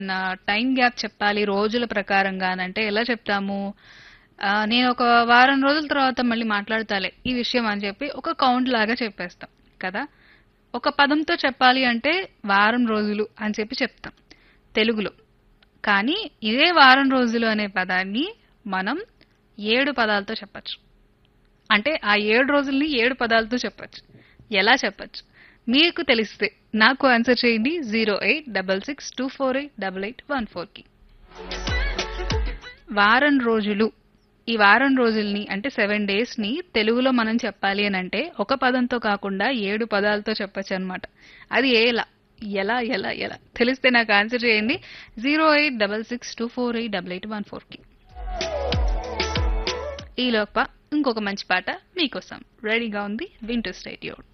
నా time gap చెప్పాలి రోజుల ప్రకారంగా అని అంటే ఎలా చెప్తాము ఆ, నేను ఒక వారం రోజుల తర్వాత మళ్ళీ మాట్లాడతాలే ఈ విషయం అని చెప్పి ఒక కౌంట్ లాగా చెప్పేస్తాం కదా ఒక పదంతో చెప్పాలి అంటే వారం రోజులు అని చెప్పి చెప్తాం తెలుగులో కానీ ఇదే వారం రోజులు అనే పదాన్ని మనం ఏడు పదాలతో చెప్పచ్చు అంటే ఆ ఏడు రోజుల్ని ఏడు పదాలతో చెప్పచ్చు ఎలా చెప్పచ్చు మీకు తెలిస్తే నాకు ఆన్సర్ చేయండి zero eight double six two four eight double eight one ఫోర్కి వారం రోజులు ఈ వారం రోజుల్ని అంటే సెవెన్ డేస్ ని తెలుగులో మనం చెప్పాలి అని అంటే ఒక పదంతో కాకుండా ఏడు పదాలతో చెప్పొచ్చు అనమాట అది ఎలా ఎలా ఎలా ఎలా తెలిస్తే నాకు ఆన్సర్ చేయండి zero eight double six two four eight double eight one ఫోర్కి ఈ లోప ఇంకొక మంచి పాట మీకోసం రెడీగా ఉంది వింటూ స్టేట్ యూర్